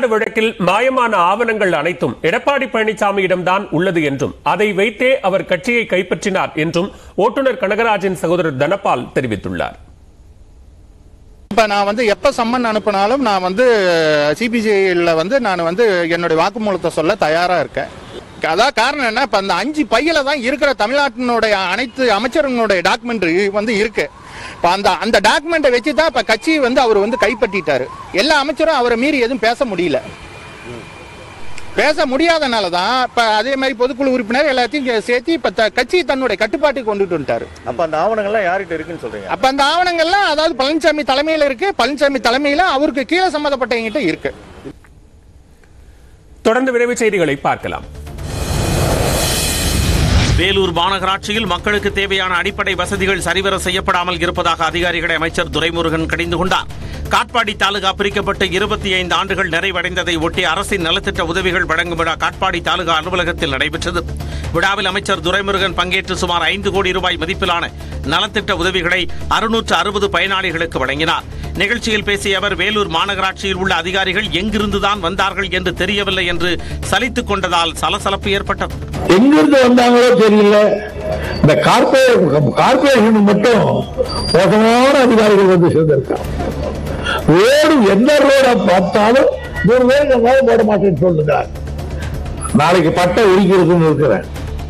வழக்கில் மாயமான ஆவணங்கள் அனைத்தும் எடப்பாடி பழனிசாமியிடம்தான் உள்ளது என்றும் அதை வைத்தே அவர் கட்சியை கைப்பற்றினார் என்றும் ஓட்டுநர் கனகராஜின் சகோதரர் தனபால் தெரிவித்துள்ளார் இப்போ நான் வந்து எப்போ சம்மன் அனுப்பினாலும் நான் வந்து சிபிசிஐயில் வந்து நான் வந்து என்னுடைய வாக்குமூலத்தை சொல்ல தயாராக இருக்கேன் அதான் காரணம் என்ன இப்போ அந்த அஞ்சு பையில தான் இருக்கிற தமிழ்நாட்டினுடைய அனைத்து அமைச்சர்களுடைய டாக்குமெண்ட் வந்து இருக்கு இப்போ அந்த அந்த டாக்குமெண்ட்டை வச்சு தான் இப்போ கட்சியை வந்து அவர் வந்து கைப்பற்றிட்டாரு எல்லா அமைச்சரும் அவரை மீறி எதுவும் பேச முடியல பேச முடியாதனால தான் இப்போ அதே மாதிரி பொதுக்குழு உறுப்பினர் எல்லாத்தையும் கே- சேர்த்து இப்போ த கட்சியை தன்னுடைய கட்டுப்பாட்டுக்கு கொண்டுட்டு வந்துட்டாரு அப்ப அந்த ஆவணங்கள்லாம் யார்கிட்ட இருக்குன்னு சொல்றீங்க அப்ப அந்த ஆவணங்கள்லாம் அதாவது பழனிசாமி தலைமையில இருக்கு பழனிசாமி தலைமையில அவருக்கு கீழே சம்மந்தப்பட்டவங்கிட்ட இருக்கு தொடர்ந்து விரைவு செய்திகளை பார்க்கலாம் வேலூர் மாநகராட்சியில் மக்களுக்கு தேவையான அடிப்படை வசதிகள் சரிவர செய்யப்படாமல் இருப்பதாக அதிகாரிகளை அமைச்சர் துரைமுருகன் கடிந்து கொண்டார் காட்பாடி தாலுகா பிரிக்கப்பட்டு இருபத்தி ஐந்து ஆண்டுகள் நிறைவடைந்ததை ஒட்டி அரசின் நலத்திட்ட உதவிகள் வழங்கும் விழா காட்பாடி தாலுகா அலுவலகத்தில் நடைபெற்றது விழாவில் அமைச்சர் துரைமுருகன் பங்கேற்று சுமார் ஐந்து கோடி ரூபாய் மதிப்பிலான நலத்திட்ட உதவிகளை அறுநூற்று அறுபது பயனாளிகளுக்கு வழங்கினார் நிகழ்ச்சியில் பேசிய அவர் வேலூர் மாநகராட்சியில் உள்ள அதிகாரிகள் எங்கிருந்துதான் வந்தார்கள் என்று தெரியவில்லை என்று சலித்துக் கொண்டதால் சலசலப்பு ஏற்பட்டது எங்கிருந்து வந்தாங்களோ தெரியல இந்த கார்பரேட் கார்பரேஷன் மட்டும் மோசமான அதிகாரிகள் வந்து சேர்ந்திருக்காங்க ரோடு எந்த ரோட பார்த்தாலும் நூறு பேர் இருந்தாலும் போட மாட்டேன்னு சொல்லுங்க நாளைக்கு பட்டை உரிக்கிறதுன்னு இருக்கிறேன்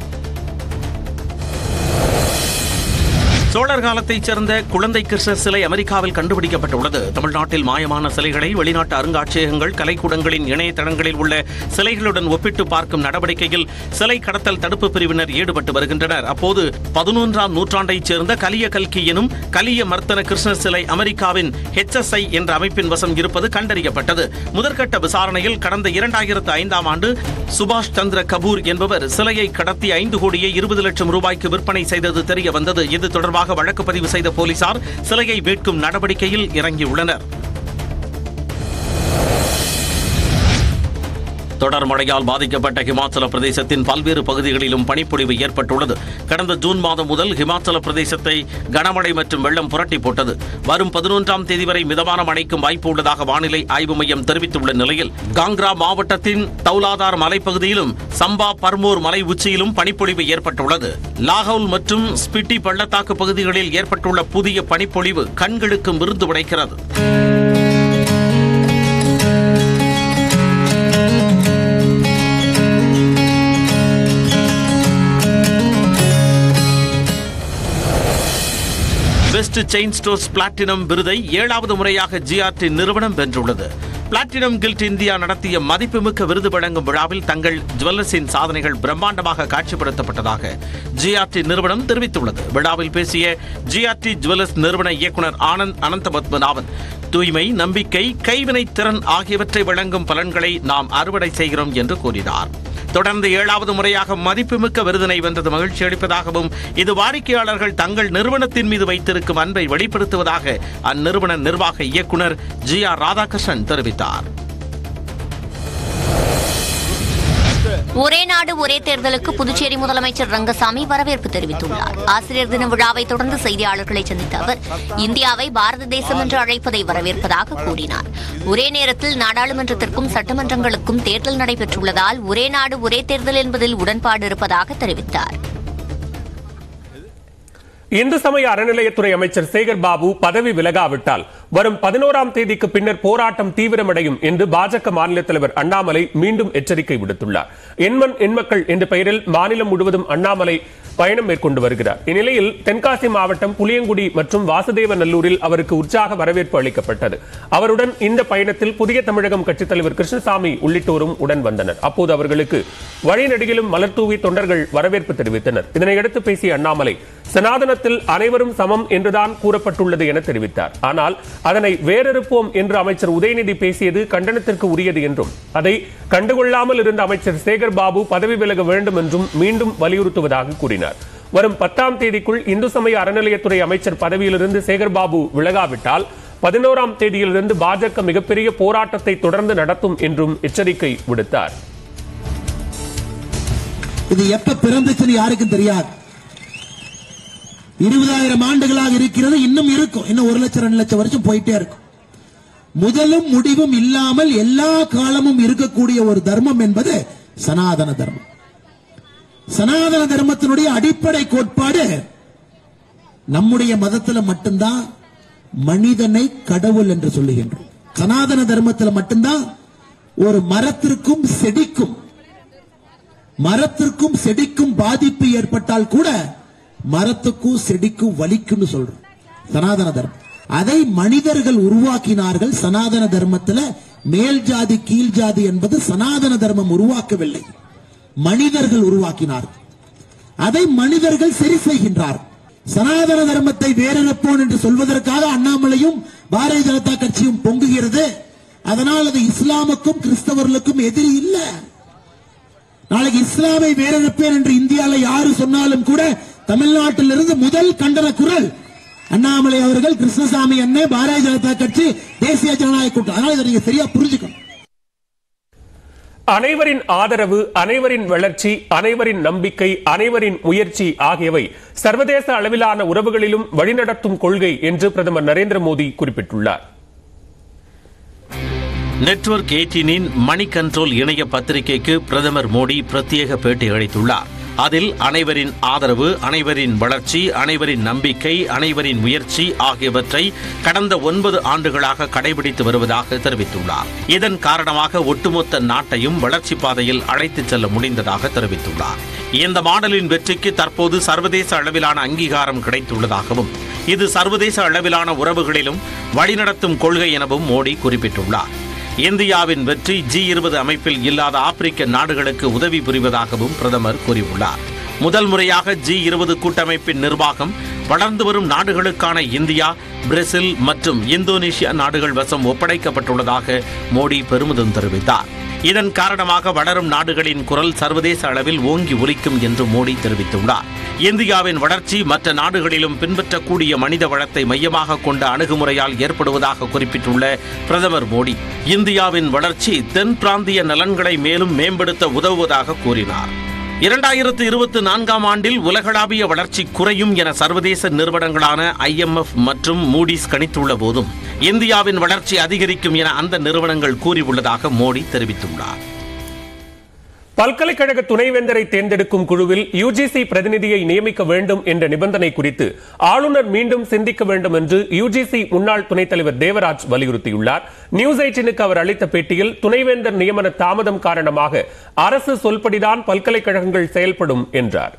சோழர் காலத்தைச் சேர்ந்த குழந்தை கிருஷ்ணர் சிலை அமெரிக்காவில் கண்டுபிடிக்கப்பட்டுள்ளது தமிழ்நாட்டில் மாயமான சிலைகளை வெளிநாட்டு அருங்காட்சியகங்கள் கலைக்கூடங்களின் இணையதளங்களில் உள்ள சிலைகளுடன் ஒப்பிட்டு பார்க்கும் நடவடிக்கையில் சிலை கடத்தல் தடுப்பு பிரிவினர் ஈடுபட்டு வருகின்றனர் அப்போது பதினொன்றாம் நூற்றாண்டைச் சேர்ந்த கலிய கல்கி எனும் கலிய மர்த்தன கிருஷ்ணர் சிலை அமெரிக்காவின் HSI என்ற அமைப்பின் வசம் இருப்பது கண்டறியப்பட்டது முதற்கட்ட விசாரணையில் கடந்த இரண்டாயிரத்து ஐந்தாம் ஆண்டு சுபாஷ் சந்திர கபூர் என்பவர் சிலையை கடத்தி ஐந்து கோடியே இருபது லட்சம் ரூபாய்க்கு விற்பனை செய்தது தெரிய வந்தது இது தொடர்பாக வழக்கு பதிவு செய்த போலீசார் சிலையை மீட்கும் நடவடிக்கையில் இறங்கியுள்ளனர் தொடர் மழையால் பாதிக்கப்பட்ட ஹிமாச்சல பிரதேசத்தின் பல்வேறு பகுதிகளிலும் பனிப்பொழிவு ஏற்பட்டுள்ளது கடந்த ஜூன் மாதம் முதல் ஹிமாச்சல பிரதேசத்தை கனமழை மற்றும் வெள்ளம் புரட்டி போட்டது வரும் பதினொன்றாம் தேதி வரை மிதமான மழைக்கும் வாய்ப்பு உள்ளதாக வானிலை ஆய்வு மையம் தெரிவித்துள்ள நிலையில் காங்க்ரா மாவட்டத்தின் தௌலாதார் மலைப்பகுதியிலும் சம்பா பர்மோர் மலை உச்சியிலும் பனிப்பொழிவு ஏற்பட்டுள்ளது லாகவுல் மற்றும் ஸ்பிட்டி பள்ளத்தாக்கு பகுதிகளில் ஏற்பட்டுள்ள புதிய பனிப்பொழிவு கண்களுக்கு விருந்து படைக்கிறது பெஸ்ட் செயின் ஸ்டோர்ஸ் பிளாட்டினம் விருதை ஏழாவது முறையாக ஜிஆர்டி நிறுவனம் வென்றுள்ளது பிளாட்டினம் கில்ட் இந்தியா நடத்திய மதிப்புமிக்க விருது வழங்கும் விழாவில் தங்கள் ஜுவல்லர்ஸின் சாதனைகள் பிரம்மாண்டமாக காட்சிப்படுத்தப்பட்டதாக ஜிஆர்டி நிறுவனம் தெரிவித்துள்ளது விழாவில் பேசிய ஜிஆர்டி ஜுவல்லர்ஸ் நிறுவன இயக்குனர் ஆனந்த் அனந்தபத்மநாபன் தூய்மை நம்பிக்கை கைவினை திறன் ஆகியவற்றை வழங்கும் பலன்களை நாம் அறுவடை செய்கிறோம் என்று கூறினார் தொடர்ந்து ஏழாவது முறையாக மதிப்புமிக்க விருதினை வென்றது மகிழ்ச்சி அளிப்பதாகவும் இது வாடிக்கையாளர்கள் தங்கள் நிறுவனத்தின் மீது வைத்திருக்கும் அன்பை வெளிப்படுத்துவதாக அந்நிறுவன நிர்வாக இயக்குனர் ஜி ஆர் ராதாகிருஷ்ணன் தெரிவித்தார் ஒரே நாடு ஒரே தேர்தலுக்கு புதுச்சேரி முதலமைச்சர் ரங்கசாமி வரவேற்பு தெரிவித்துள்ளார் ஆசிரியர் தின விழாவை தொடர்ந்து செய்தியாளர்களை சந்தித்த அவர் இந்தியாவை பாரத தேசம் என்று அழைப்பதை வரவேற்பதாக கூறினார் ஒரே நேரத்தில் நாடாளுமன்றத்திற்கும் சட்டமன்றங்களுக்கும் தேர்தல் நடைபெற்றுள்ளதால் ஒரே நாடு ஒரே தேர்தல் என்பதில் உடன்பாடு இருப்பதாக தெரிவித்தார் இந்து சமய அறநிலையத்துறை அமைச்சர் சேகர் பாபு பதவி விலகாவிட்டால் வரும் பதினோராம் தேதிக்கு பின்னர் போராட்டம் தீவிரமடையும் என்று பாஜக மாநில தலைவர் அண்ணாமலை மீண்டும் எச்சரிக்கை விடுத்துள்ளார் எண்மண் எண்மக்கள் என்ற பெயரில் மாநிலம் முழுவதும் அண்ணாமலை பயணம் மேற்கொண்டு வருகிறார் இந்நிலையில் தென்காசி மாவட்டம் புளியங்குடி மற்றும் வாசுதேவ நல்லூரில் அவருக்கு உற்சாக வரவேற்பு அளிக்கப்பட்டது அவருடன் இந்த பயணத்தில் புதிய தமிழகம் கட்சித் தலைவர் கிருஷ்ணசாமி உள்ளிட்டோரும் உடன் வந்தனர் அப்போது அவர்களுக்கு வழிநெடுகிலும் மலர் தூவி தொண்டர்கள் வரவேற்பு தெரிவித்தனர் இதனையடுத்து பேசிய அண்ணாமலை சனாதனத்தில் அனைவரும் சமம் என்றுதான் கூறப்பட்டுள்ளது என தெரிவித்தார் ஆனால் அதனை வேறறுப்போம் என்று அமைச்சர் உதயநிதி பேசியது கண்டனத்திற்கு உரியது என்றும் அதை கண்டுகொள்ளாமல் இருந்த அமைச்சர் சேகர் பாபு பதவி விலக வேண்டும் என்றும் மீண்டும் வலியுறுத்துவதாக கூறினார் வரும் பத்தாம் தேதிக்குள் இந்து சமய அறநிலையத்துறை அமைச்சர் பதவியிலிருந்து சேகர் பாபு விலகாவிட்டால் பதினோராம் தேதியிலிருந்து பாஜக மிகப்பெரிய போராட்டத்தை தொடர்ந்து நடத்தும் என்றும் எச்சரிக்கை விடுத்தார் இது எப்ப பிறந்துச்சுன்னு யாருக்கும் தெரியாது இருபதாயிரம் ஆண்டுகளாக இருக்கிறது இன்னும் இருக்கும் இன்னும் ஒரு லட்சம் ரெண்டு லட்சம் வருஷம் போயிட்டே இருக்கும் முதலும் முடிவும் இல்லாமல் எல்லா காலமும் இருக்கக்கூடிய ஒரு தர்மம் என்பது சனாதன தர்மம் சனாதன தர்மத்தினுடைய அடிப்படை கோட்பாடு நம்முடைய மதத்துல மட்டும்தான் மனிதனை கடவுள் என்று சொல்லுகின்றோம் சனாதன தர்மத்துல மட்டும்தான் ஒரு மரத்திற்கும் செடிக்கும் மரத்திற்கும் செடிக்கும் பாதிப்பு ஏற்பட்டால் கூட மரத்துக்கும் செடிக்கும் வலிக்குன்னு சொல்றோம் சனாதன தர்மம் அதை மனிதர்கள் உருவாக்கினார்கள் சனாதன தர்மத்துல மேல் ஜாதி கீழ் ஜாதி என்பது சனாதன தர்மம் உருவாக்கவில்லை மனிதர்கள் உருவாக்கினார்கள் அதை மனிதர்கள் சரி செய்கின்றார் சனாதன தர்மத்தை வேறறுப்போம் என்று சொல்வதற்காக அண்ணாமலையும் பாரதிய ஜனதா கட்சியும் பொங்குகிறது அதனால் அது இஸ்லாமுக்கும் கிறிஸ்தவர்களுக்கும் எதிரி இல்ல நாளைக்கு இஸ்லாமை வேறறுப்பேன் என்று இந்தியாவில் யாரு சொன்னாலும் கூட தமிழ்நாட்டிலிருந்து முதல் கண்டன குரல் அண்ணாமலை அவர்கள் கிருஷ்ணசாமி அண்ணே பாரதிய ஜனதா கட்சி தேசிய ஜனநாயக கூட்டம் அதனால இதை நீங்க சரியா புரிஞ்சுக்கணும் அனைவரின் ஆதரவு அனைவரின் வளர்ச்சி அனைவரின் நம்பிக்கை அனைவரின் முயற்சி ஆகியவை சர்வதேச அளவிலான உறவுகளிலும் வழிநடத்தும் கொள்கை என்று பிரதமர் நரேந்திர மோடி குறிப்பிட்டுள்ளார் நெட்வொர்க் எயிட்டீனின் மணி கண்ட்ரோல் இணைய பத்திரிகைக்கு பிரதமர் மோடி பிரத்யேக பேட்டி அளித்துள்ளார் அதில் அனைவரின் ஆதரவு அனைவரின் வளர்ச்சி அனைவரின் நம்பிக்கை அனைவரின் முயற்சி ஆகியவற்றை கடந்த ஒன்பது ஆண்டுகளாக கடைபிடித்து வருவதாக தெரிவித்துள்ளார் இதன் காரணமாக ஒட்டுமொத்த நாட்டையும் வளர்ச்சி பாதையில் அழைத்துச் செல்ல முடிந்ததாக தெரிவித்துள்ளார் இந்த மாடலின் வெற்றிக்கு தற்போது சர்வதேச அளவிலான அங்கீகாரம் கிடைத்துள்ளதாகவும் இது சர்வதேச அளவிலான உறவுகளிலும் வழிநடத்தும் கொள்கை எனவும் மோடி குறிப்பிட்டுள்ளார் இந்தியாவின் வெற்றி ஜி இருபது அமைப்பில் இல்லாத ஆப்பிரிக்க நாடுகளுக்கு உதவி புரிவதாகவும் பிரதமர் கூறியுள்ளார் முதல் முறையாக ஜி இருபது கூட்டமைப்பின் நிர்வாகம் வளர்ந்து வரும் நாடுகளுக்கான இந்தியா பிரேசில் மற்றும் இந்தோனேஷியா நாடுகள் வசம் ஒப்படைக்கப்பட்டுள்ளதாக மோடி பெருமிதம் தெரிவித்தார் இதன் காரணமாக வளரும் நாடுகளின் குரல் சர்வதேச அளவில் ஓங்கி ஒலிக்கும் என்று மோடி தெரிவித்துள்ளார் இந்தியாவின் வளர்ச்சி மற்ற நாடுகளிலும் பின்பற்றக்கூடிய மனித வளத்தை மையமாக கொண்ட அணுகுமுறையால் ஏற்படுவதாக குறிப்பிட்டுள்ள பிரதமர் மோடி இந்தியாவின் வளர்ச்சி தென் பிராந்திய நலன்களை மேலும் மேம்படுத்த உதவுவதாக கூறினார் இரண்டாயிரத்து இருபத்தி நான்காம் ஆண்டில் உலகளாவிய வளர்ச்சி குறையும் என சர்வதேச நிறுவனங்களான ஐஎம்எஃப் மற்றும் மூடிஸ் கணித்துள்ள போதும் இந்தியாவின் வளர்ச்சி அதிகரிக்கும் என அந்த நிறுவனங்கள் கூறியுள்ளதாக மோடி தெரிவித்துள்ளார் பல்கலைக்கழக துணைவேந்தரை தேர்ந்தெடுக்கும் குழுவில் யுஜிசி பிரதிநிதியை நியமிக்க வேண்டும் என்ற நிபந்தனை குறித்து ஆளுநர் மீண்டும் சிந்திக்க வேண்டும் என்று யுஜிசி முன்னாள் துணைத் தலைவர் தேவராஜ் வலியுறுத்தியுள்ளார் நியூஸ் எயிட்டினுக்கு அவர் அளித்த பேட்டியில் துணைவேந்தர் நியமன தாமதம் காரணமாக அரசு சொல்படிதான் பல்கலைக்கழகங்கள் செயல்படும் என்றார்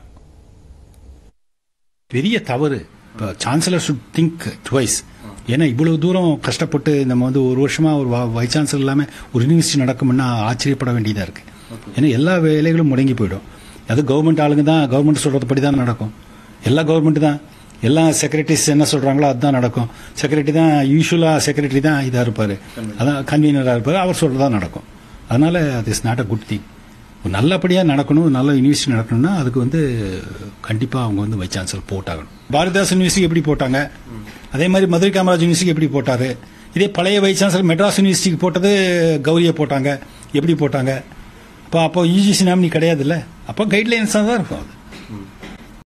பெரிய தவறு இப்போ சான்சலர் சுட் திங்க் டுவைஸ் ஏன்னா இவ்வளவு தூரம் கஷ்டப்பட்டு நம்ம வந்து ஒரு வருஷமா ஒரு வைஸ் சான்சலர் இல்லாமல் ஒரு யூனிவர்சிட்டி நடக்கும்னா ஆச்சரியப்பட வேண்டியதாக இருக்கு ஏன்னா எல்லா வேலைகளும் முடங்கி போயிடும் அது கவர்மெண்ட் ஆளுங்க தான் கவர்மெண்ட் சொல்றதுபடி தான் நடக்கும் எல்லா கவர்மெண்ட் தான் எல்லா செக்ரட்டரிஸ் என்ன சொல்றாங்களோ அதுதான் நடக்கும் செக்ரட்டரி தான் யூஸ்வலா செக்ரட்டரி தான் இதாக இருப்பாரு அதான் கன்வீனராக இருப்பாரு அவர் சொல்றதா நடக்கும் அதனால அது is not a good thing நல்லபடியாக நடக்கணும் நல்ல யூனிவர்சிட்டி நடக்கணும்னா அதுக்கு வந்து கண்டிப்பாக அவங்க வந்து வைஸ் சான்சலர் போட்டாகணும் பாரதிதாசன் யூனிவர்சிட்டி எப்படி போட்டாங்க அதே மாதிரி மதுரை காமராஜ் யூனிவர்சிட்டி எப்படி போட்டாரு இதே பழைய வைஸ் சான்சலர் மெட்ராஸ் யூனிவர்சிட்டிக்கு போட்டது கௌரியை போட்டாங்க எப்படி போட்டாங்க அப்போ அப்போ யூஜிசி நாமினி கிடையாதுல்ல அப்போ கைட்லைன்ஸாக தான் இருக்கும் அது